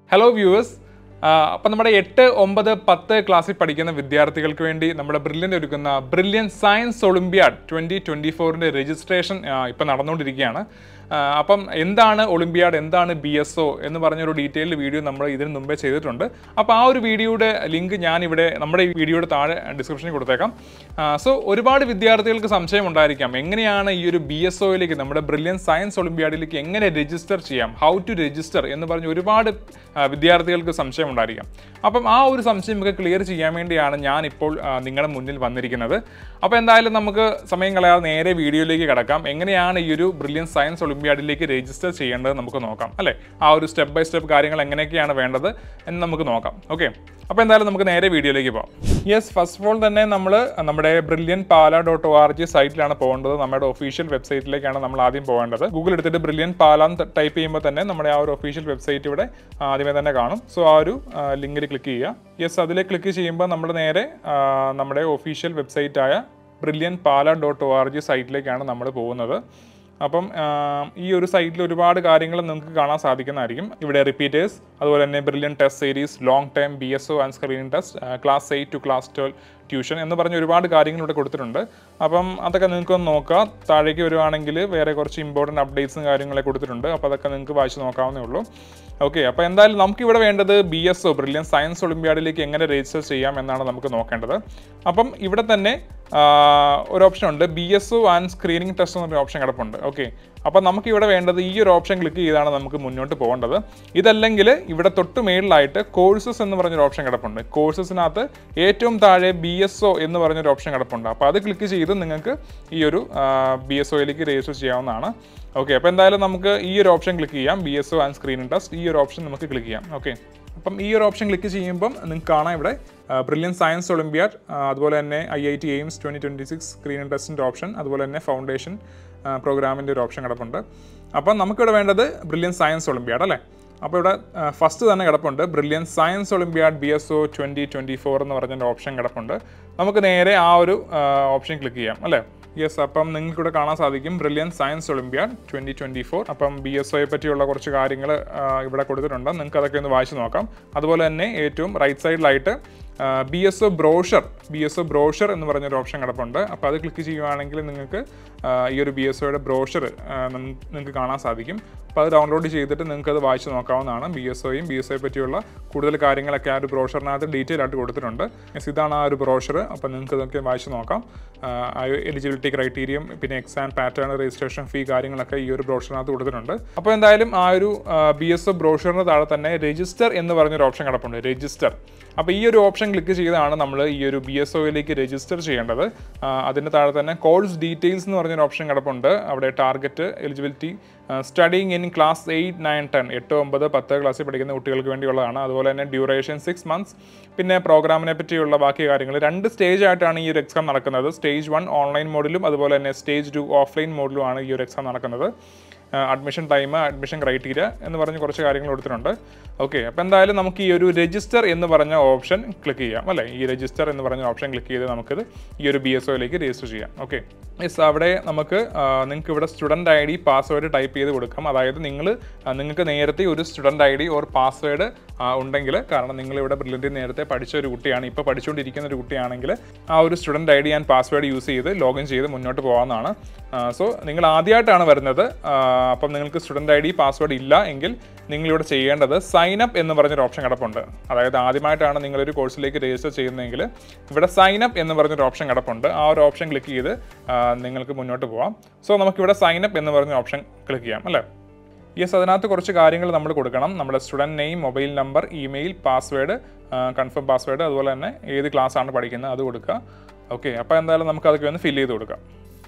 hello viewers അപ്പം നമ്മുടെ എട്ട് ഒമ്പത് പത്ത് ക്ലാസ്സിൽ പഠിക്കുന്ന വിദ്യാർത്ഥികൾക്ക് വേണ്ടി നമ്മുടെ ബ്രില്യൻ്റ് ഒരുക്കുന്ന Brilliant science olympiad twenty twenty ഫോറിൻ്റെ രജിസ്ട്രേഷൻ ഇപ്പം നടന്നുകൊണ്ടിരിക്കുകയാണ് ആ, അപ്പം എന്താണ് ഒളിമ്പ്യാഡ് എന്താണ് ബി എസ് ഒ എന്ന് പറഞ്ഞൊരു ഡീറ്റെയിൽഡ് വീഡിയോ നമ്മൾ ഇതിന് മുമ്പേ ചെയ്തിട്ടുണ്ട് അപ്പോൾ ആ ഒരു വീഡിയോയുടെ ലിങ്ക് ഞാൻ ഇവിടെ നമ്മുടെ ഈ വീഡിയോയുടെ താഴെ ഡിസ്ക്രിപ്ഷനിൽ കൊടുത്തേക്കാം സോ ഒരുപാട് വിദ്യാർത്ഥികൾക്ക് സംശയം ഉണ്ടായിരിക്കാം എങ്ങനെയാണ് ഈ ഒരു ബി എസ് ഒയിലേക്ക് നമ്മുടെ ബ്രില്യൻ സയൻസ് ഒളിമ്പ്യാഡിലേക്ക് എങ്ങനെ രജിസ്റ്റർ ചെയ്യാം ഹൗ ടു രജിസ്റ്റർ എന്ന് പറഞ്ഞ് ഒരുപാട് ആ, വിദ്യാർത്ഥികൾക്ക് സംശയം ഉണ്ടായിരിക്കാം അപ്പം ആ ഒരു സംശയം ഒക്കെ ക്ലിയർ ചെയ്യാൻ വേണ്ടിയാണ് ഞാൻ ഇപ്പോൾ ആ, നിങ്ങളുടെ മുന്നിൽ വന്നിരിക്കുന്നത് അപ്പോൾ എന്തായാലും നമുക്ക് സമയം കളയാതെ നേരെ വീഡിയോയിലേക്ക് കിടക്കാം എങ്ങനെയാണ് ഈ ഒരു ബ്രില്യൻ സയൻസ് ഒളിമ്പ്യാഡിലേക്ക് രജിസ്റ്റർ ചെയ്യേണ്ടത് നമുക്ക് നോക്കാം അല്ലേ ആ ഒരു സ്റ്റെപ്പ് ബൈ സ്റ്റെപ്പ് കാര്യങ്ങൾ എങ്ങനെയൊക്കെയാണ് വേണ്ടത് എന്ന് നമുക്ക് നോക്കാം ഓക്കെ അപ്പോൾ എന്തായാലും നമുക്ക് നേരെ വീഡിയോയിലേക്ക് പോകാം യെസ് ഫസ്റ്റ് ഓഫ് ഓൾ തന്നെ നമ്മൾ നമ്മുടെ Brilliant Pala dot O R G സൈറ്റിലാണ് പോകേണ്ടത് നമ്മുടെ ഒഫീഷ്യൽ വെബ്സൈറ്റിലേക്കാണ് നമ്മൾ ആദ്യം പോകേണ്ടത് ഗൂഗിൾ എടുത്തിട്ട് ബ്രില്യൻ പാല എന്ന് ടൈപ്പ് ചെയ്യുമ്പോൾ തന്നെ നമ്മുടെ ആ ഒരു ഒഫീഷ്യൽ വെബ്സൈറ്റ് ഇവിടെ ആദ്യമേ തന്നെ കാണും സോ ആ ഒരു ലിങ്കിൽ ക്ലിക്ക് ചെയ്യുക യെസ് അതിൽ ക്ലിക്ക് ചെയ്യുമ്പോൾ നമ്മൾ നേരെ ആ, നമ്മുടെ ഒഫീഷ്യൽ വെബ്സൈറ്റായ Brilliant Pala dot O R G സൈറ്റിലേക്കാണ് നമ്മൾ പോകുന്നത് അപ്പം ആ, ഈ ഒരു സൈറ്റിൽ ഒരുപാട് കാര്യങ്ങൾ നിങ്ങൾക്ക് കാണാൻ സാധിക്കുന്നതായിരിക്കും ഇവിടെ റിപ്പീറ്റേഴ്സ് അതുപോലെ തന്നെ Brilliant test series long time B S O and screening test class eight to class twelve tuition എന്ന് പറഞ്ഞ് ഒരുപാട് കാര്യങ്ങൾ ഇവിടെ കൊടുത്തിട്ടുണ്ട് അപ്പം അതൊക്കെ നിങ്ങൾക്കൊന്ന് നോക്കാം താഴേക്ക് വരുവാണെങ്കിൽ വേറെ കുറച്ച് ഇമ്പോർട്ടൻറ്റ് അപ്ഡേറ്റ്സും കാര്യങ്ങളൊക്കെ കൊടുത്തിട്ടുണ്ട് അപ്പോൾ അതൊക്കെ നിങ്ങൾക്ക് വായിച്ച് നോക്കാവുന്നേ ഉള്ളൂ ഓക്കെ അപ്പോൾ എന്തായാലും നമുക്കിവിടെ വേണ്ടത് B S O brilliant science ഒളിമ്പ്യാഡിലേക്ക് എങ്ങനെ രജിസ്റ്റർ ചെയ്യാം എന്നാണ് നമുക്ക് നോക്കേണ്ടത് അപ്പം ഇവിടെ തന്നെ ആ, ഒരു ഓപ്ഷൻ ഉണ്ട് B S O and screening test എന്നൊരു ഓപ്ഷൻ കിടപ്പുണ്ട് ഓക്കെ അപ്പോൾ നമുക്ക് ഇവിടെ വേണ്ടത് ഈ ഒരു ഓപ്ഷൻ ക്ലിക്ക് ചെയ്താണ് നമുക്ക് മുന്നോട്ട് പോകേണ്ടത് ഇതല്ലെങ്കിൽ ഇവിടെ തൊട്ട് മേളിലായിട്ട് കോഴ്സസ് എന്ന് പറഞ്ഞൊരു ഓപ്ഷൻ കിടപ്പുണ്ട് കോഴ്സസിനകത്ത് ഏറ്റവും താഴെ ബി എസ് ഒ എന്ന് പറഞ്ഞൊരു ഓപ്ഷൻ കിടപ്പുണ്ട് അപ്പോൾ അത് ക്ലിക്ക് ചെയ്ത് നിങ്ങൾക്ക് ഈ ഒരു ബി എസ് ഒയിലേക്ക് രജിസ്റ്റർ ചെയ്യാവുന്നതാണ് ഓക്കെ അപ്പോൾ എന്തായാലും നമുക്ക് ഈ ഒരു ഓപ്ഷൻ ക്ലിക്ക് ചെയ്യാം B S O and screening test ഈ ഒരു ഓപ്ഷൻ നമുക്ക് ക്ലിക്ക് ചെയ്യാം ഓക്കെ അപ്പം ഈ ഒരു ഓപ്ഷൻ ക്ലിക്ക് ചെയ്യുമ്പം നിങ്ങൾക്ക് കാണാം ഇവിടെ ബ്രില്യൻ സയൻസ് ഒളിമ്പ്യാഡ് അതുപോലെ തന്നെ I I T AIIMS twenty twenty six screening ടെസ്റ്റിൻ്റെ ഓപ്ഷൻ അതുപോലെ തന്നെ ഫൗണ്ടേഷൻ പ്രോഗ്രാമിൻ്റെ ഒരു ഓപ്ഷൻ കിടപ്പുണ്ട് അപ്പം നമുക്കിവിടെ വേണ്ടത് ബ്രില്യൻ സയൻസ് ഒളിമ്പ്യാഡ് അല്ലേ അപ്പോൾ ഇവിടെ ഫസ്റ്റ് തന്നെ കിടപ്പുണ്ട് Brilliant science olympiad B S O twenty twenty four എന്ന് പറഞ്ഞൊരു ഓപ്ഷൻ കിടപ്പുണ്ട് നമുക്ക് നേരെ ആ ഒരു ഓപ്ഷൻ ക്ലിക്ക് ചെയ്യാം അല്ലേ യെസ് അപ്പം നിങ്ങൾക്കിവിടെ കാണാൻ സാധിക്കും Brilliant science olympiad twenty twenty four അപ്പം ബി എസ് ഒയെ പറ്റിയുള്ള കുറച്ച് കാര്യങ്ങൾ ഇവിടെ കൊടുത്തിട്ടുണ്ട് നിങ്ങൾക്ക് അതൊക്കെ ഒന്ന് വായിച്ച് നോക്കാം അതുപോലെ തന്നെ ഏറ്റവും റൈറ്റ് സൈഡിലായിട്ട് B S O brochure B S O brochure എന്ന് പറഞ്ഞൊരു ഓപ്ഷൻ കിടപ്പുണ്ട് അപ്പോൾ അത് ക്ലിക്ക് ചെയ്യുവാണെങ്കിൽ നിങ്ങൾക്ക് ആ, ഈ ഒരു ബി എസ് ഒയുടെ ബ്രോഷർ നിങ്ങൾക്ക് കാണാൻ സാധിക്കും അപ്പോൾ അത് ഡൗൺലോഡ് ചെയ്തിട്ട് നിങ്ങൾക്ക് അത് വായിച്ച് നോക്കാവുന്നതാണ് ബി എസ് ഒയും ബി എസ് ഒയെ പറ്റിയുള്ള കൂടുതൽ കാര്യങ്ങളൊക്കെ ആ ഒരു ബ്രോഷറിനകത്ത് ഡീറ്റെയിൽ ആയിട്ട് കൊടുത്തിട്ടുണ്ട് Yes, ഇതാണ് ആ ഒരു ബ്രോഷർ അപ്പോൾ നിങ്ങൾക്ക് ഇതൊക്കെ വായിച്ച് നോക്കാം എലിജിബിലിറ്റി ക്രൈറ്റീരിയം പിന്നെ എക്സാം പാറ്റേൺ രജിസ്ട്രേഷൻ ഫീ കാര്യങ്ങളൊക്കെ ഈ ഒരു ബ്രോഷറിനകത്ത് കൊടുത്തിട്ടുണ്ട് അപ്പോൾ എന്തായാലും ആ ഒരു ബി എസ് ഒ ബ്രോഷറിന് താഴെ തന്നെ രജിസ്റ്റർ എന്ന് പറഞ്ഞൊരു ഓപ്ഷൻ കിടപ്പുണ്ട് രജിസ്റ്റർ അപ്പോൾ ഈ ഒരു ഓപ്ഷൻ ക്ലിക്ക് ചെയ്താണ് നമ്മൾ ഈ ഒരു ബി എസ് ഒയിലേക്ക് രജിസ്റ്റർ ചെയ്യേണ്ടത് ആ, അതിൻ്റെ താഴെ തന്നെ കോഴ്സ് ഡീറ്റെയിൽസ് എന്ന് പറഞ്ഞൊരു ഓപ്ഷൻ കിടപ്പുണ്ട് അവിടെ target eligibility studying in class eight nine ten എട്ട് ഒമ്പത് പത്ത് ക്ലാസ്സിൽ പഠിക്കുന്ന കുട്ടികൾക്ക് വേണ്ടിയുള്ളതാണ് അതുപോലെ തന്നെ ഡ്യൂറേഷൻ സിക്സ് മന്ത്സ് പിന്നെ പ്രോഗ്രാമിനെ പറ്റിയുള്ള ബാക്കി കാര്യങ്ങൾ രണ്ട് സ്റ്റേജ് ആയിട്ടാണ് ഈ ഒരു എക്സാം നടക്കുന്നത് സ്റ്റേജ് വൺ ഓൺലൈൻ മോഡിലും അതുപോലെ തന്നെ സ്റ്റേജ് ടു ഓഫ്ലൈൻ മോഡിലുമാണ് ഈ ഒരു എക്സാം നടക്കുന്നത് അഡ്മിഷൻ ടൈം അഡ്മിഷൻ ക്രൈറ്റീരിയ എന്ന് പറഞ്ഞ് കുറച്ച് കാര്യങ്ങൾ കൊടുത്തിട്ടുണ്ട് ഓക്കെ അപ്പോൾ എന്തായാലും നമുക്ക് ഈ ഒരു രജിസ്റ്റർ എന്ന് പറഞ്ഞ ഓപ്ഷൻ ക്ലിക്ക് ചെയ്യാം അല്ലേ ഈ രജിസ്റ്റർ എന്ന് പറഞ്ഞ ഓപ്ഷൻ ക്ലിക്ക് ചെയ്ത് നമുക്കിത് ഈ ഒരു ബി എസ് ഒയിലേക്ക് രജിസ്റ്റർ ചെയ്യാം ഓക്കെ യെസ് അവിടെ നമുക്ക് നിങ്ങൾക്ക് ഇവിടെ student I D password type ചെയ്ത് കൊടുക്കാം അതായത് നിങ്ങൾ നിങ്ങൾക്ക് നേരത്തെ ഒരു student I D or password ഉണ്ടെങ്കിൽ കാരണം നിങ്ങൾ ഇവിടെ ബ്രില്യൻറ്റിൽ നേരത്തെ പഠിച്ച ഒരു കുട്ടിയാണ് ഇപ്പോൾ പഠിച്ചുകൊണ്ടിരിക്കുന്ന ഒരു കുട്ടിയാണെങ്കിൽ ആ ഒരു student I D and password use ചെയ്ത് ലോഗിൻ ചെയ്ത് മുന്നോട്ട് പോകാവുന്നതാണ് സോ നിങ്ങൾ ആദ്യമായിട്ടാണ് വരുന്നത് ആ, അപ്പം നിങ്ങൾക്ക് സ്റ്റുഡൻറ്റ് ഐ ഡി പാസ്വേഡ് ഇല്ല എങ്കിൽ നിങ്ങളിവിടെ ചെയ്യേണ്ടത് സൈൻ അപ്പ് എന്ന് പറഞ്ഞൊരു ഓപ്ഷൻ കിടപ്പുണ്ട് അതായത് ആദ്യമായിട്ടാണ് നിങ്ങളൊരു കോഴ്സിലേക്ക് രജിസ്റ്റർ ചെയ്യുന്നതെങ്കിൽ ഇവിടെ സൈൻ അപ്പ് എന്ന് പറഞ്ഞൊരു ഓപ്ഷൻ കിടപ്പുണ്ട് ആ ഒരു ഓപ്ഷൻ ക്ലിക്ക് ചെയ്ത് ആ, നിങ്ങൾക്ക് മുന്നോട്ട് പോകാം സോ നമുക്കിവിടെ സൈൻ അപ്പ് എന്ന് പറഞ്ഞ ഓപ്ഷൻ ക്ലിക്ക് ചെയ്യാം അല്ലേ യെസ് അതിനകത്ത് കുറച്ച് കാര്യങ്ങൾ നമ്മൾ കൊടുക്കണം നമ്മുടെ student name mobile number email password confirm password അതുപോലെ തന്നെ ഏത് ക്ലാസ് ആണ് പഠിക്കുന്നത് അത് കൊടുക്കുക ഓക്കെ അപ്പോൾ എന്തായാലും നമുക്ക് അതൊക്കെ ഒന്ന് ഫില്ല് ചെയ്ത് കൊടുക്കാം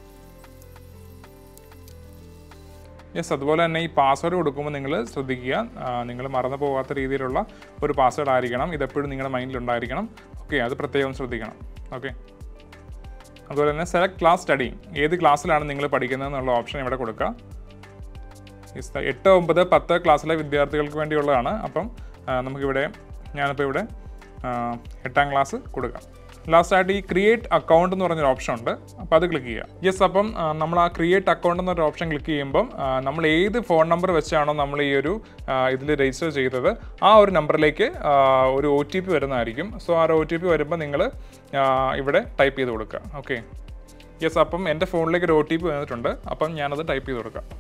യെസ് അതുപോലെ തന്നെ ഈ പാസ്വേഡ് കൊടുക്കുമ്പോൾ നിങ്ങൾ ശ്രദ്ധിക്കുക നിങ്ങൾ മറന്നു പോകാത്ത രീതിയിലുള്ള ഒരു പാസ്വേഡ് ആയിരിക്കണം ഇതെപ്പോഴും നിങ്ങളുടെ മൈൻഡിൽ ഉണ്ടായിരിക്കണം ഓക്കെ അത് പ്രത്യേകം ശ്രദ്ധിക്കണം ഓക്കെ അതുപോലെ തന്നെ സെലക്ട് ക്ലാസ് സ്റ്റഡി ഏത് ക്ലാസ്സിലാണ് നിങ്ങൾ പഠിക്കുന്നത് എന്നുള്ള ഓപ്ഷൻ ഇവിടെ കൊടുക്കുക Yes, the എട്ട് ഒമ്പത് പത്ത് ക്ലാസ്സിലെ വിദ്യാർത്ഥികൾക്ക് വേണ്ടിയുള്ളതാണ് അപ്പം ആ, നമുക്കിവിടെ ഞാനിപ്പോൾ ഇവിടെ ആ, എട്ടാം ക്ലാസ് കൊടുക്കാം ലാസ്റ്റ് ആയിട്ട് ഈ ക്രിയേറ്റ് അക്കൗണ്ട് എന്ന് പറഞ്ഞൊരു ഓപ്ഷൻ ഉണ്ട് അപ്പോൾ അത് ക്ലിക്ക് ചെയ്യുക യെസ് അപ്പം ആ, നമ്മൾ ആ ക്രിയേറ്റ് അക്കൗണ്ട് എന്നൊരു ഓപ്ഷൻ ക്ലിക്ക് ചെയ്യുമ്പം ആ, നമ്മൾ ഏത് ഫോൺ നമ്പർ വെച്ചാണോ നമ്മൾ ഈ ഒരു ഇതിൽ രജിസ്റ്റർ ചെയ്തത് ആ ഒരു നമ്പറിലേക്ക് ആ, ഒരു ഒ ടി പി വരുന്നതായിരിക്കും സോ ആ ഒരു ഒ ടി പി വരുമ്പോൾ നിങ്ങൾ ഇവിടെ ടൈപ്പ് ചെയ്ത് കൊടുക്കുക ഓക്കെ യെസ് അപ്പം എൻ്റെ ഫോണിലേക്ക് ഒരു ഒ ടി പി വന്നിട്ടുണ്ട് അപ്പം ഞാനത് ടൈപ്പ് ചെയ്ത് കൊടുക്കാം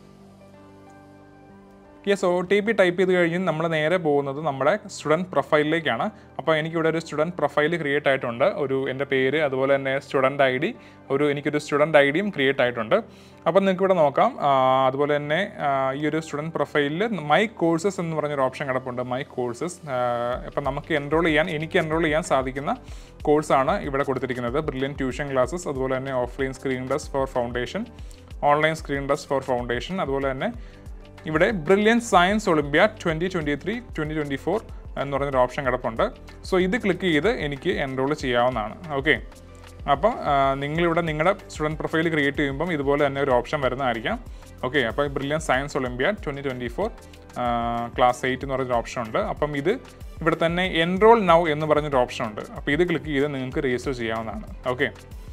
yes O T P type ചെയ്ത് കഴിഞ്ഞ് നമ്മൾ നേരെ പോകുന്നത് നമ്മുടെ സ്റ്റുഡൻറ്റ് പ്രൊഫൈലിലേക്കാണ് അപ്പോൾ എനിക്കിവിടെ ഒരു സ്റ്റുഡൻറ്റ് പ്രൊഫൈൽ ക്രിയേറ്റ് ആയിട്ടുണ്ട് ഒരു എൻ്റെ പേര് അതുപോലെ തന്നെ സ്റ്റുഡൻറ്റ് ഐ ഡി ഒരു എനിക്കൊരു സ്റ്റുഡൻറ്റ് ഐ ഡിയും ക്രിയേറ്റ് ആയിട്ടുണ്ട് അപ്പം നിങ്ങൾക്ക് ഇവിടെ നോക്കാം ആ, അതുപോലെ തന്നെ ആ, ഈ ഒരു സ്റ്റുഡൻറ്റ് പ്രൊഫൈലിൽ മൈ കോഴ്സസ് എന്ന് പറഞ്ഞൊരു ഓപ്ഷൻ കിടപ്പുണ്ട് മൈ കോഴ്സസ് അപ്പം നമുക്ക് എൻറോൾ ചെയ്യാൻ എനിക്ക് എൻറോൾ ചെയ്യാൻ സാധിക്കുന്ന കോഴ്സാണ് ഇവിടെ കൊടുത്തിരിക്കുന്നത് ബ്രില്യൻ ട്യൂഷൻ ക്ലാസ്സസ് അതുപോലെ തന്നെ offline screen test for foundation online screen test for foundation അതുപോലെ തന്നെ ഇവിടെ brilliant science olympiad twenty twenty three twenty twenty four എന്ന് പറഞ്ഞൊരു ഓപ്ഷൻ കിടപ്പുണ്ട് സോ ഇത് ക്ലിക്ക് ചെയ്ത് എനിക്ക് എൻറോൾ ചെയ്യാവുന്നതാണ് ഓക്കെ അപ്പം ആ, നിങ്ങളിവിടെ നിങ്ങളുടെ സ്റ്റുഡൻറ്റ് പ്രൊഫൈൽ ക്രിയേറ്റ് ചെയ്യുമ്പം ഇതുപോലെ തന്നെ ഒരു ഓപ്ഷൻ വരുന്നതായിരിക്കാം ഓക്കെ അപ്പോൾ brilliant science olympiad twenty twenty four class eight എന്ന് പറഞ്ഞൊരു ഓപ്ഷൻ ഉണ്ട് അപ്പം ഇത് ഇവിടെ തന്നെ എൻറോൾ നൗ എന്ന് പറഞ്ഞൊരു ഓപ്ഷൻ ഉണ്ട് അപ്പോൾ ഇത് ക്ലിക്ക് ചെയ്ത് നിങ്ങൾക്ക് രജിസ്റ്റർ ചെയ്യാവുന്നതാണ് ഓക്കെ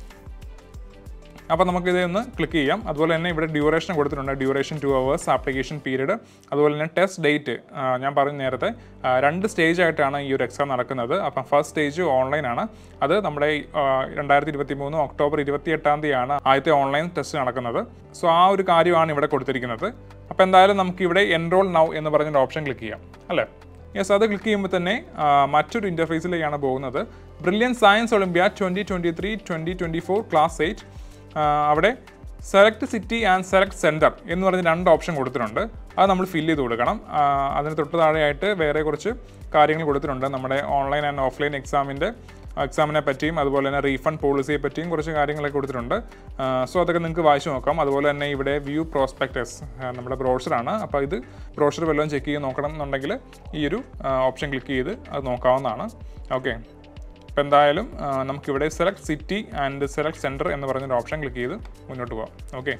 അപ്പോൾ നമുക്ക് ഇതൊന്ന് ക്ലിക്ക് ചെയ്യാം അതുപോലെ തന്നെ ഇവിടെ ഡ്യൂറേഷൻ കൊടുത്തിട്ടുണ്ട് duration two hours application period അതുപോലെ തന്നെ ടെസ്റ്റ് ഡേറ്റ് ഞാൻ പറഞ്ഞ നേരത്തെ ആ, രണ്ട് സ്റ്റേജ് ആയിട്ടാണ് ഈ ഒരു എക്സാം നടക്കുന്നത് അപ്പം ഫസ്റ്റ് സ്റ്റേജ് ഓൺലൈൻ ആണ് അത് നമ്മുടെ രണ്ടായിരത്തി ഇരുപത്തി മൂന്ന് ഒക്ടോബർ ഇരുപത്തി എട്ടാം തീയതിയാണ് ആദ്യത്തെ ഓൺലൈൻ ടെസ്റ്റ് നടക്കുന്നത് സോ ആ ഒരു കാര്യമാണ് ഇവിടെ കൊടുത്തിരിക്കുന്നത് അപ്പോൾ എന്തായാലും നമുക്ക് ഇവിടെ എൻറോൾ നൗ എന്ന് പറഞ്ഞൊരു ഓപ്ഷൻ ക്ലിക്ക് ചെയ്യാം അല്ലേ യെസ് അത് ക്ലിക്ക് ചെയ്യുമ്പോൾ തന്നെ ആ, മറ്റൊരു ഇൻ്റർഫേസിലേക്കാണ് പോകുന്നത് brilliant science olympiad twenty twenty three twenty twenty four class eight അവിടെ select city and select centre എന്ന് പറഞ്ഞ് രണ്ട് ഓപ്ഷൻ കൊടുത്തിട്ടുണ്ട് അത് നമ്മൾ ഫില്ല് ചെയ്ത് കൊടുക്കണം ആ, അതിന് തൊട്ട് താഴെയായിട്ട് വേറെ കുറച്ച് കാര്യങ്ങൾ കൊടുത്തിട്ടുണ്ട് നമ്മുടെ ഓൺലൈൻ ആൻഡ് ഓഫ്ലൈൻ എക്സാമിൻ്റെ എക്സാമിനെ പറ്റിയും അതുപോലെ തന്നെ റീഫണ്ട് പോളിസിയെ പറ്റിയും കുറച്ച് കാര്യങ്ങളൊക്കെ കൊടുത്തിട്ടുണ്ട് സോ അതൊക്കെ നിങ്ങൾക്ക് വായിച്ചു നോക്കാം അതുപോലെ തന്നെ ഇവിടെ വ്യൂ പ്രോസ്പെക്ടസ് നമ്മുടെ ബ്രോഷറാണ് അപ്പോൾ ഇത് ബ്രോഷർ വല്ലതും ചെക്ക് ചെയ്ത് നോക്കണം എന്നുണ്ടെങ്കിൽ ഈ ഒരു ഓപ്ഷൻ ക്ലിക്ക് ചെയ്ത് അത് നോക്കാവുന്നതാണ് ഓക്കെ അപ്പോൾ എന്തായാലും ആ, നമുക്കിവിടെ select city and select centre എന്ന് പറഞ്ഞൊരു ഓപ്ഷൻ ക്ലിക്ക് ചെയ്ത് മുന്നോട്ട് പോകാം ഓക്കെ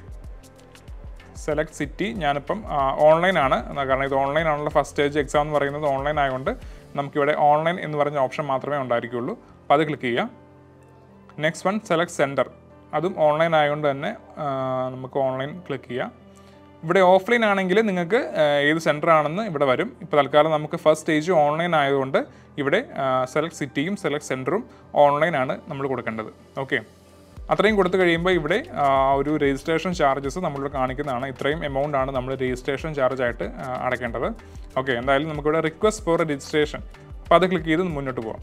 സെലക്ട് സിറ്റി ഞാനിപ്പം ഓൺലൈൻ ആണ് എന്നാ കാരണം ഇത് ഓൺലൈൻ ആണല്ലോ ഫസ്റ്റ് സ്റ്റേജ് എക്സാം എന്ന് പറയുന്നത് ഓൺലൈൻ ആയതുകൊണ്ട് നമുക്കിവിടെ ഓൺലൈൻ എന്ന് പറഞ്ഞ ഓപ്ഷൻ മാത്രമേ ഉണ്ടായിരിക്കുള്ളൂ അപ്പോൾ അത് ക്ലിക്ക് ചെയ്യാം നെക്സ്റ്റ് വൺ സെലക്ട് സെൻറ്റർ അതും ഓൺലൈൻ ആയതുകൊണ്ട് തന്നെ ആ, നമുക്ക് ഓൺലൈൻ ക്ലിക്ക് ചെയ്യാം ഇവിടെ ഓഫ്ലൈൻ ആണെങ്കിൽ നിങ്ങൾക്ക് ആ, ഏത് സെൻറ്റർ ആണെന്ന് ഇവിടെ വരും ഇപ്പോൾ തൽക്കാലം നമുക്ക് ഫസ്റ്റ് സ്റ്റേജ് ഓൺലൈൻ ആയതുകൊണ്ട് ഇവിടെ സെലക്ട് സിറ്റിയും സെലക്ട് സെൻറ്ററും ഓൺലൈൻ ആണ് നമ്മൾ കൊടുക്കേണ്ടത് ഓക്കെ അത്രയും കൊടുത്തു കഴിയുമ്പോൾ ഇവിടെ ആ, ഒരു രജിസ്ട്രേഷൻ ചാർജസ് നമ്മളിവിടെ കാണിക്കുന്നതാണ് ഇത്രയും എമൗണ്ട് ആണ് നമ്മൾ രജിസ്ട്രേഷൻ ചാർജ് ആയിട്ട് ആ, അടയ്ക്കേണ്ടത് ഓക്കെ എന്തായാലും നമുക്കിവിടെ റിക്വസ്റ്റ് ഫോർ രജിസ്ട്രേഷൻ അപ്പോൾ അത് ക്ലിക്ക് ചെയ്ത് മുന്നോട്ട് പോകാം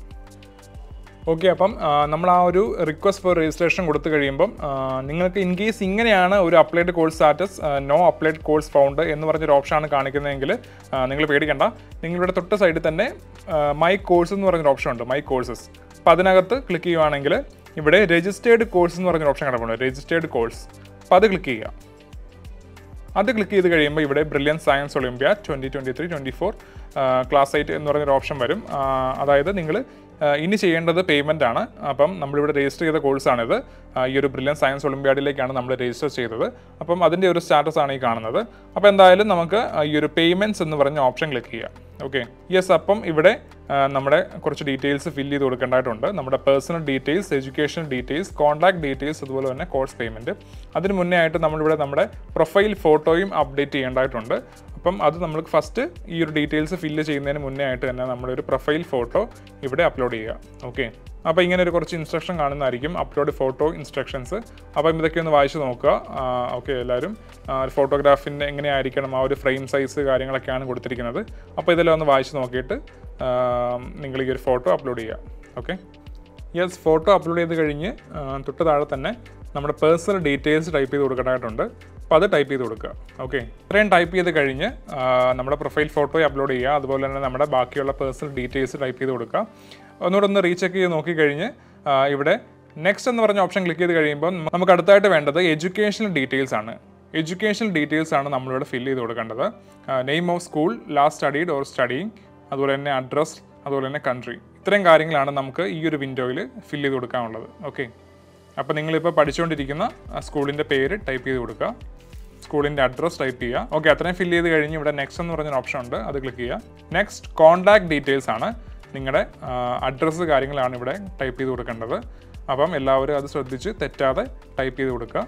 ഓക്കെ അപ്പം ആ, നമ്മൾ ആ ഒരു റിക്വസ്റ്റ് ഫോർ രജിസ്ട്രേഷൻ കൊടുത്തു കഴിയുമ്പം ആ, നിങ്ങൾക്ക് ഇൻ കേസ് ഇങ്ങനെയാണ് ഒരു applied course status no applied course found എന്ന് പറഞ്ഞൊരു ഓപ്ഷനാണ് കാണിക്കുന്നതെങ്കിൽ നിങ്ങൾ പേടിക്കണ്ട നിങ്ങളിവിടെ തൊട്ട് സൈഡിൽ തന്നെ മൈ കോഴ്സ് എന്ന് പറഞ്ഞൊരു ഓപ്ഷൻ ഉണ്ട് മൈ കോഴ്സസ് അപ്പോൾ അതിനകത്ത് ക്ലിക്ക് ചെയ്യുവാണെങ്കിൽ ഇവിടെ രജിസ്റ്റേർഡ് കോഴ്സ് എന്ന് പറഞ്ഞൊരു ഓപ്ഷൻ കിടപ്പുണ്ട് രജിസ്റ്റേർഡ് കോഴ്സ് അപ്പോൾ അത് ക്ലിക്ക് ചെയ്യുക അത് ക്ലിക്ക് ചെയ്ത് കഴിയുമ്പോൾ ഇവിടെ brilliant science olympiad twenty twenty three twenty four class eight എന്ന് പറഞ്ഞൊരു ഓപ്ഷൻ വരും ആ, അതായത് നിങ്ങൾ ഇനി ചെയ്യേണ്ടത് പേയ്മെൻ്റ് ആണ് അപ്പം നമ്മളിവിടെ രജിസ്റ്റർ ചെയ്ത കോഴ്സാണിത് ആ, ഈ ഒരു ബ്രില്യൻ സയൻസ് ഒളിമ്പ്യാഡിലേക്കാണ് നമ്മൾ രജിസ്റ്റർ ചെയ്തത് അപ്പം അതിൻ്റെ ഒരു സ്റ്റാറ്റസ് ആണ് ഈ കാണുന്നത് അപ്പോൾ എന്തായാലും നമുക്ക് ആ, ഈ ഒരു പേയ്മെൻറ്റ്സ് എന്ന് പറഞ്ഞ ഓപ്ഷൻ ക്ലിക്ക് ചെയ്യാം ഓക്കെ യെസ് അപ്പം ഇവിടെ ആ, നമ്മുടെ കുറച്ച് ഡീറ്റെയിൽസ് ഫില്ല് ചെയ്ത് കൊടുക്കേണ്ടതായിട്ടുണ്ട് നമ്മുടെ personal details education details contact details അതുപോലെ തന്നെ കോഴ്സ് പേയ്മെൻറ്റ് അതിന് മുന്നേ ആയിട്ട് നമ്മളിവിടെ നമ്മുടെ പ്രൊഫൈൽ ഫോട്ടോയും അപ്ഡേറ്റ് ചെയ്യേണ്ടതായിട്ടുണ്ട് അപ്പം അത് നമ്മൾ ഫസ്റ്റ് ഈ ഒരു ഡീറ്റെയിൽസ് ഫില്ല് ചെയ്യുന്നതിന് മുന്നേ ആയിട്ട് തന്നെ നമ്മുടെ ഒരു പ്രൊഫൈൽ ഫോട്ടോ ഇവിടെ അപ്ലോഡ് ചെയ്യുക ഓക്കെ അപ്പോൾ ഇങ്ങനെ ഒരു കുറച്ച് ഇൻസ്ട്രക്ഷൻ കാണുന്നതായിരിക്കും അപ്ലോഡ് ഫോട്ടോ ഇൻസ്ട്രക്ഷൻസ് അപ്പം ഇതൊക്കെ ഒന്ന് വായിച്ച് നോക്കുക ഓക്കെ എല്ലാവരും ഫോട്ടോഗ്രാഫിൻ്റെ എങ്ങനെയായിരിക്കണം ആ ഒരു ഫ്രെയിം സൈസ് കാര്യങ്ങളൊക്കെയാണ് കൊടുത്തിരിക്കുന്നത് അപ്പോൾ ഇതെല്ലാം ഒന്ന് വായിച്ച് നോക്കിയിട്ട് ആ, നിങ്ങൾ ഈ ഒരു ഫോട്ടോ അപ്ലോഡ് ചെയ്യുക ഓക്കെ യെസ് ഫോട്ടോ അപ്ലോഡ് ചെയ്ത് കഴിഞ്ഞ് ആ, തൊട്ട് താഴെ തന്നെ നമ്മുടെ പേഴ്സണൽ ഡീറ്റെയിൽസ് ടൈപ്പ് ചെയ്ത് കൊടുക്കേണ്ടതായിട്ടുണ്ട് അപ്പോൾ അത് ടൈപ്പ് ചെയ്ത് കൊടുക്കുക ഓക്കെ ഇത്രയും ടൈപ്പ് ചെയ്ത് കഴിഞ്ഞ് ആ, നമ്മുടെ പ്രൊഫൈൽ ഫോട്ടോ അപ്ലോഡ് ചെയ്യുക അതുപോലെ തന്നെ നമ്മുടെ ബാക്കിയുള്ള പേഴ്സണൽ ഡീറ്റെയിൽസ് ടൈപ്പ് ചെയ്ത് കൊടുക്കുക ഒന്നുകൂടെ ഒന്ന് റീചെക്ക് ചെയ്ത് നോക്കിക്കഴിഞ്ഞ് ആ, ഇവിടെ നെക്സ്റ്റ് എന്ന് പറഞ്ഞ ഓപ്ഷൻ ക്ലിക്ക് ചെയ്ത് കഴിയുമ്പോൾ നമുക്ക് അടുത്തായിട്ട് വേണ്ടത് എഡ്യൂക്കേഷണൽ ഡീറ്റെയിൽസ് ആണ് എഡ്യൂക്കേഷണൽ ഡീറ്റെയിൽസ് ആണ് നമ്മളിവിടെ ഫില്ല് ചെയ്ത് കൊടുക്കേണ്ടത് name of school last studied or studying അതുപോലെ തന്നെ അഡ്രസ് അതുപോലെ തന്നെ കൺട്രി ഇത്രയും കാര്യങ്ങളാണ് നമുക്ക് ഈ ഒരു വിൻഡോയിൽ ഫില്ല് ചെയ്ത് കൊടുക്കാനുള്ളത് ഓക്കെ അപ്പോൾ നിങ്ങളിപ്പോൾ പഠിച്ചുകൊണ്ടിരിക്കുന്ന സ്കൂളിൻ്റെ പേര് ടൈപ്പ് ചെയ്ത് കൊടുക്കുക സ്കൂളിൻ്റെ അഡ്രസ് ടൈപ്പ് ചെയ്യുക ഓക്കെ അത്രയും ഫില്ല് ചെയ്ത് കഴിഞ്ഞ് ഇവിടെ നെക്സ്റ്റ് എന്ന് പറഞ്ഞൊരു ഓപ്ഷൻ ഉണ്ട് അത് ക്ലിക്ക് ചെയ്യുക നെക്സ്റ്റ് കോൺടാക്ട് ഡീറ്റെയിൽസ് ആണ് നിങ്ങളുടെ അഡ്രസ്സ് കാര്യങ്ങളാണ് ഇവിടെ ടൈപ്പ് ചെയ്ത് കൊടുക്കേണ്ടത് അപ്പം എല്ലാവരും അത് ശ്രദ്ധിച്ച് തെറ്റാതെ ടൈപ്പ് ചെയ്ത് കൊടുക്കുക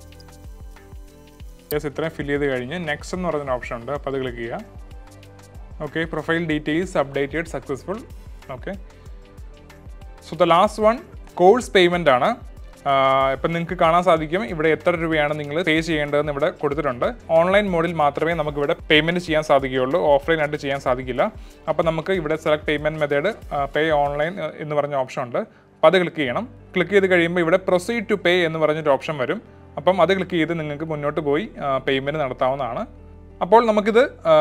യെസ് ഇത്രയും ഫിൽ ചെയ്ത് കഴിഞ്ഞ് നെക്സ്റ്റ് എന്ന് പറയുന്ന ഓപ്ഷൻ ഉണ്ട് അപ്പോൾ അത് ക്ലിക്ക് ചെയ്യുക okay profile details updated successful okay so the last one course payment ആണ് ഇപ്പം നിങ്ങൾക്ക് കാണാൻ സാധിക്കും ഇവിടെ എത്ര രൂപയാണ് നിങ്ങൾ പേ ചെയ്യേണ്ടതെന്ന് ഇവിടെ കൊടുത്തിട്ടുണ്ട് ഓൺലൈൻ മോഡിൽ മാത്രമേ നമുക്ക് ഇവിടെ പേയ്മെൻറ്റ് ചെയ്യാൻ സാധിക്കുകയുള്ളൂ ഓഫ്ലൈൻ ആയിട്ട് ചെയ്യാൻ സാധിക്കില്ല അപ്പോൾ നമുക്ക് ഇവിടെ select payment method pay online എന്ന് പറഞ്ഞ ഓപ്ഷൻ ഉണ്ട് അപ്പോൾ അത് ക്ലിക്ക് ചെയ്യണം ക്ലിക്ക് ചെയ്ത് കഴിയുമ്പോൾ ഇവിടെ പ്രൊസീഡ് ടു പേ എന്ന് പറഞ്ഞൊരു ഓപ്ഷൻ വരും അപ്പം അത് ക്ലിക്ക് ചെയ്ത് നിങ്ങൾക്ക് മുന്നോട്ട് പോയി പേയ്മെൻറ്റ് നടത്താവുന്നതാണ് അപ്പോൾ നമുക്കിത്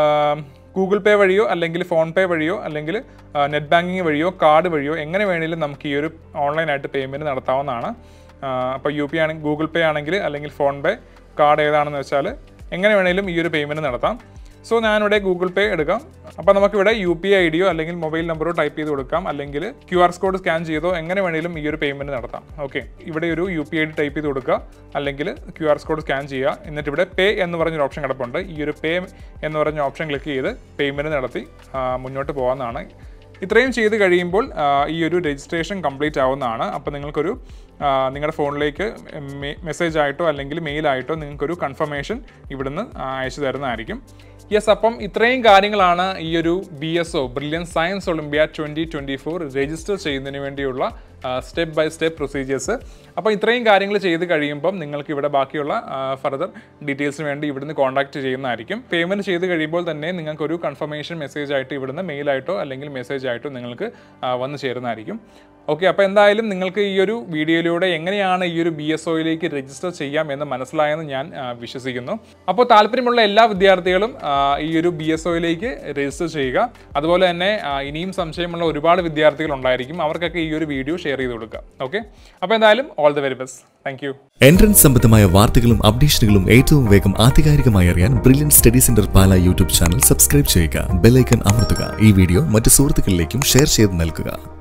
ഗൂഗിൾ പേ വഴിയോ അല്ലെങ്കിൽ ഫോൺ പേ വഴിയോ അല്ലെങ്കിൽ നെറ്റ് ബാങ്കിങ് വഴിയോ കാർഡ് വഴിയോ എങ്ങനെ വേണമെങ്കിലും നമുക്ക് ഈ ഒരു ഓൺലൈനായിട്ട് പേയ്മെൻറ്റ് നടത്താവുന്നതാണ് അപ്പോൾ യു പി ആണെങ്കിൽ ഗൂഗിൾ പേ ആണെങ്കിൽ അല്ലെങ്കിൽ ഫോൺ പേ കാർഡ് ഏതാണെന്ന് വെച്ചാൽ എങ്ങനെ വേണമെങ്കിലും ഈ ഒരു പേയ്മെൻറ്റ് നടത്താം സോ ഞാനിവിടെ ഗൂഗിൾ പേ എടുക്കാം അപ്പോൾ നമുക്കിവിടെ യു പി ഐ ഡിയോ അല്ലെങ്കിൽ മൊബൈൽ നമ്പറോ ടൈപ്പ് ചെയ്ത് കൊടുക്കാം അല്ലെങ്കിൽ ക്യു ആർ കോഡ് സ്കാൻ ചെയ്തോ എങ്ങനെ വേണമെങ്കിലും ഈ ഒരു പേയ്മെൻറ്റ് നടത്താം ഓക്കെ ഇവിടെ ഒരു U P I D type ചെയ്ത് കൊടുക്കുക അല്ലെങ്കിൽ ക്യു ആർ കോഡ് സ്കാൻ ചെയ്യുക എന്നിട്ട് ഇവിടെ പേ എന്ന് പറഞ്ഞൊരു ഓപ്ഷൻ കിടപ്പുണ്ട് ഈ ഒരു പേ എന്ന് പറഞ്ഞ ഓപ്ഷൻ ക്ലിക്ക് ചെയ്ത് പേയ്മെൻറ്റ് നടത്തി മുന്നോട്ട് പോകാവുന്നതാണ് ഇത്രയും ചെയ്ത് കഴിയുമ്പോൾ ഈ ഒരു രജിസ്ട്രേഷൻ കംപ്ലീറ്റ് ആവുന്നതാണ് അപ്പോൾ നിങ്ങൾക്കൊരു നിങ്ങളുടെ ഫോണിലേക്ക് മെസ്സേജ് ആയിട്ടോ അല്ലെങ്കിൽ മെയിലായിട്ടോ നിങ്ങൾക്കൊരു കൺഫർമേഷൻ ഇവിടുന്ന് അയച്ചു തരുന്നതായിരിക്കും യെസ് അപ്പം ഇത്രയും കാര്യങ്ങളാണ് ഈ ഒരു B S O brilliant science olympiad twenty twenty four register ചെയ്യുന്നതിന് വേണ്ടിയുള്ള സ്റ്റെപ്പ് ബൈ സ്റ്റെപ്പ് പ്രൊസീജിയേഴ്സ് അപ്പോൾ ഇത്രയും കാര്യങ്ങൾ ചെയ്ത് കഴിയുമ്പം നിങ്ങൾക്ക് ഇവിടെ ബാക്കിയുള്ള ഫർദർ ഡീറ്റെയിൽസിന് വേണ്ടി ഇവിടുന്ന് കോൺടാക്ട് ചെയ്യുന്നതായിരിക്കും പേയ്മെൻറ്റ് ചെയ്ത് കഴിയുമ്പോൾ തന്നെ നിങ്ങൾക്കൊരു കൺഫർമേഷൻ മെസ്സേജ് ആയിട്ട് ഇവിടുന്ന് മെയിലായിട്ടോ അല്ലെങ്കിൽ മെസ്സേജ് ആയിട്ടോ നിങ്ങൾക്ക് വന്നു ചേരുന്നതായിരിക്കും ഓക്കെ അപ്പോൾ എന്തായാലും നിങ്ങൾക്ക് ഈ ഒരു വീഡിയോയിലൂടെ എങ്ങനെയാണ് ഈ ഒരു ബി എസ് ഒയിലേക്ക് രജിസ്റ്റർ ചെയ്യാം എന്ന് മനസ്സിലായെന്ന് ഞാൻ വിശ്വസിക്കുന്നു അപ്പോൾ താല്പര്യമുള്ള എല്ലാ വിദ്യാർത്ഥികളും ഈ ഒരു ബി എസ് ഒയിലേക്ക് രജിസ്റ്റർ ചെയ്യുക അതുപോലെ തന്നെ ഇനിയും സംശയമുള്ള ഒരുപാട് വിദ്യാർത്ഥികൾ ഉണ്ടായിരിക്കും അവർക്കൊക്കെ ഈ ഒരു വീഡിയോ ഷെയർ ചെയ്ത് കൊടുക്കുക ഓക്കെ അപ്പോൾ എന്തായാലും all the very best thank you entrance സംബന്ധമായ വാർത്തകളും അപ്ഡേഷനുകളും ഏറ്റവും വേഗം ആധികാരികമായി അറിയാൻ brilliant study centre Pala YouTube channel subscribe ചെയ്യുക ബെല്ലൈക്കൺ അമർത്തുക ഈ വീഡിയോ മറ്റ് സുഹൃത്തുക്കളിലേക്കും ഷെയർ ചെയ്ത് നൽകുക